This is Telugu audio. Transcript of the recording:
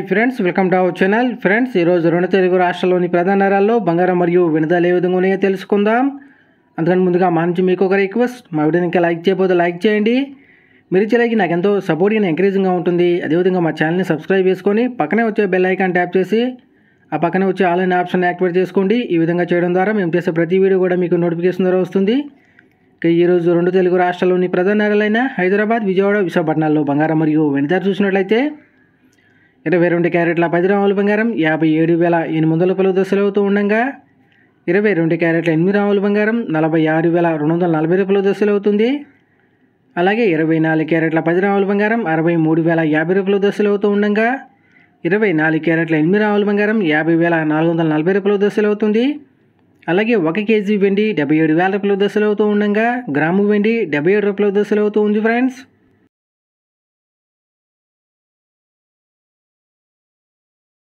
friends welcome to our channel friends ఈరోజు రెండు తెలుగు రాష్ట్రాల్లోని ప్రధాన నగరాల్లో బంగారం మరియు వినదాలు ఏ విధంగా ఉన్నాయో తెలుసుకుందాం అందుకని ముందుగా మా నుంచి మీకు ఒక రిక్వెస్ట్ మా వీడియోని ఇంకా లైక్ చేయకపోతే లైక్ చేయండి మీరు ఇచ్చేలాగి నాకు ఎంతో సపోర్ట్ అండ్ ఎంకరేజింగ్గా ఉంటుంది అదేవిధంగా మా ఛానల్ని సబ్స్క్రైబ్ చేసుకొని పక్కనే వచ్చే బెల్ ఐకాన్ ట్యాప్ చేసి ఆ పక్కనే వచ్చే ఆన్లైన్ ఆప్షన్ యాక్టివేట్ చేసుకోండి ఈ విధంగా చేయడం ద్వారా మేము చేసే ప్రతి వీడియో కూడా మీకు నోటిఫికేషన్ ద్వారా వస్తుంది ఇక ఈరోజు రెండు తెలుగు రాష్ట్రాల్లోని ప్రధాన నగరాలైన హైదరాబాద్ విజయవాడ విశాఖపట్నాల్లో బంగారం మరియు వెనిదారు చూసినట్లయితే ఇరవై రెండు క్యారెట్ల పది రాముల బంగారం యాభై ఏడు వేల ఎనిమిది వందల పలు దశలు అవుతూ ఉండగా ఇరవై రెండు క్యారెట్ల ఎనిమిది రాముల బంగారం నలభై ఆరు వేల రెండు వందల నలభై రూపాయల దశలు అవుతుంది అలాగే ఇరవై నాలుగు క్యారెట్ల పది రాముల బంగారం అరవై మూడు వేల యాభై రూపాయల దశలు అవుతూ ఉండగా ఇరవై నాలుగు క్యారెట్ల ఎనిమిది రాముల బంగారం యాభై వేల నాలుగు వందల నలభై రూపాయల దశలు అవుతుంది అలాగే ఒక కేజీ వెండి డెబ్బై ఏడు వేల రూపాయల దశలు అవుతూ ఉండగా గ్రాము వెండి డెబ్బై ఏడు రూపాయల దశలు అవుతూ ఉంది ఫ్రెండ్స్